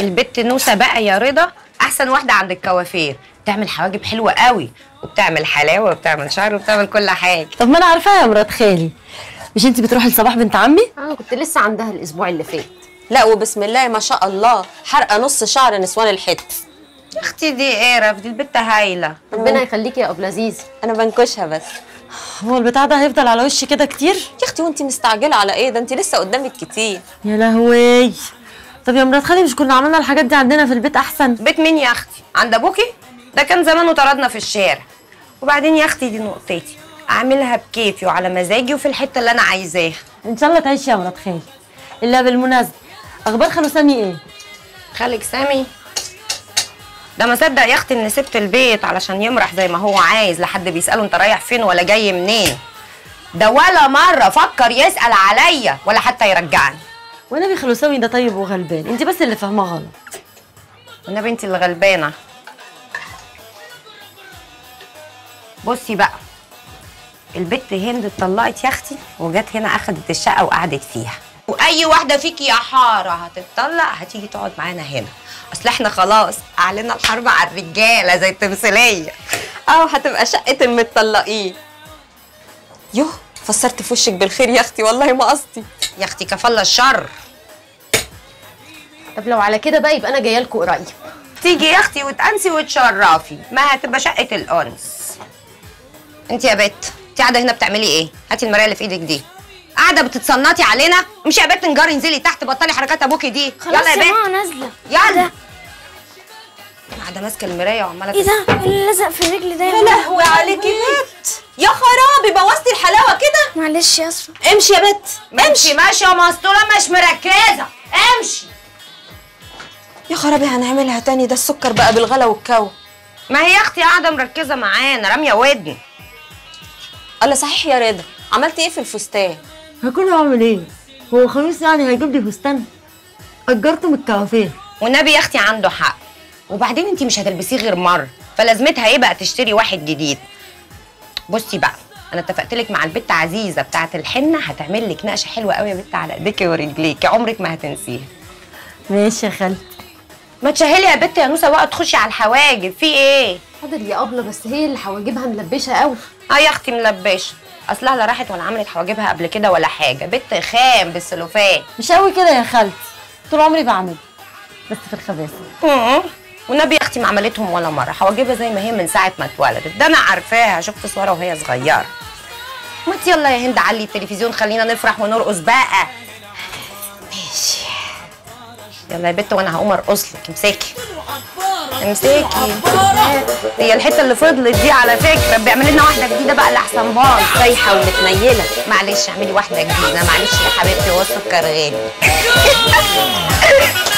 البت نوسه بقى يا رضا احسن واحده عند الكوافير بتعمل حواجب حلوه قوي وبتعمل حلاوه وبتعمل شعر وبتعمل كل حاجه طب ما انا عارفاها يا مرات خالي مش انت بتروحي لصباح بنت عمي انا كنت لسه عندها الاسبوع اللي فات لا وبسم الله ما شاء الله حرقه نص شعر نسوان الحت يا اختي دي قرف دي البت هايله ربنا يخليكي يا ابو لذيذ انا بنكشها بس هو البتاع ده هيفضل على وشي كده كتير يا اختي وانت مستعجله على ايه ده انت لسه قدامك كتير يا لهوي طب يا مرات خالي مش كنا عملنا الحاجات دي عندنا في البيت احسن بيت مين يا اختي عند ابوكي ده كان زمان وطردنا في الشارع وبعدين يا اختي دي نقطتي اعملها بكيفي وعلى مزاجي وفي الحته اللي انا عايزاها ان شاء الله تعيشي يا مرات خالي الا بالمناسبه اخبار خالو سامي ايه خالك سامي ده ما صدق يا اختي اني سبت البيت علشان يمرح زي ما هو عايز لحد بيساله انت رايح فين ولا جاي منين ده ولا مره فكر يسال عليا ولا حتى يرجعني والنبي خالو سامي ده طيب وغلبان انت بس اللي فاهماه غلط والنبي انت اللي غلبانه بصي بقى البت هند اتطلقت يا اختي وجت هنا اخدت الشقه وقعدت فيها واي واحده فيكي يا حاره هتتطلق هتيجي تقعد معانا هنا اصل احنا خلاص اعلنا الحرب على الرجاله زي التمثيليه اه هتبقى شقه المتطلقين يوه فسرت في وشك بالخير يا اختي والله ما قصدي يا اختي كفالة الشر طب لو على كده بقى يبقى انا جايه لكم قريب تيجي يا اختي وتأنسي وتشرفي ما هتبقى شقه الانس انت يا بت انت قاعده هنا بتعملي ايه هاتي المرايه اللي في ايدك دي قاعده بتتصنطي علينا مش يا بت نجاري انزلي تحت بطلي حركات ابوكي دي خلاص يلا يا يا بت ماما نازله يلا قاعده ماسكه المرايه وعماله ايه ده اللي لزق في رجلي ده يا لهوي عليكي بت يا خرابي بوظتي الحلاوه كده معلش يا اسفه امشي يا بت امشي ماشيه مسطوله مش مركزه امشي يا خرابي هنعملها تاني ده السكر بقى بالغلا والكو ما هي اختي قاعده مركزه معانا راميه ودني الله صحيح يا رضا عملتي ايه في الفستان هكون هعمل ايه هو خميس يعني هيجيب لي فستان اجرته من الكوافير والنبي يا اختي عنده حق وبعدين انت مش هتلبسيه غير مره فلازمتها ايه بقى تشتري واحد جديد بصي بقى انا اتفقت لك مع البت عزيزه بتاعه الحنه هتعمل لك نقشه حلوه قوي يا بت على ايديكي ورجليكي عمرك ما هتنسيها ماشي يا خالتي ما تشهلي يا بت يا نوسه بقى تخشي على الحواجب في ايه حاضر يا ابله بس هي اللي حواجبها ملبشه قوي اه يا اختي ملبشه اصلها لا راحت ولا عملت حواجبها قبل كده ولا حاجه بت خام بالسلوفان مش قوي كده يا خالتي طول عمري بعمل بس في الخباثه مم. والنبي يا اختي ما عملتهم ولا مره حواجبها زي ما هي من ساعه ما اتولدت ده انا عارفاها شفت صورها وهي صغيره ما انت يلا يا هند علي التلفزيون خلينا نفرح ونرقص بقى ماشي يلا يا بت وانا هقوم ارقص لك امسكي امسكي هي الحته اللي فضلت دي على فكره بيعمل لنا واحده جديده بقى لاحسن باظ سايحه ومتنيله معلش اعملي واحده جديده معلش يا حبيبتي هو السكر غالي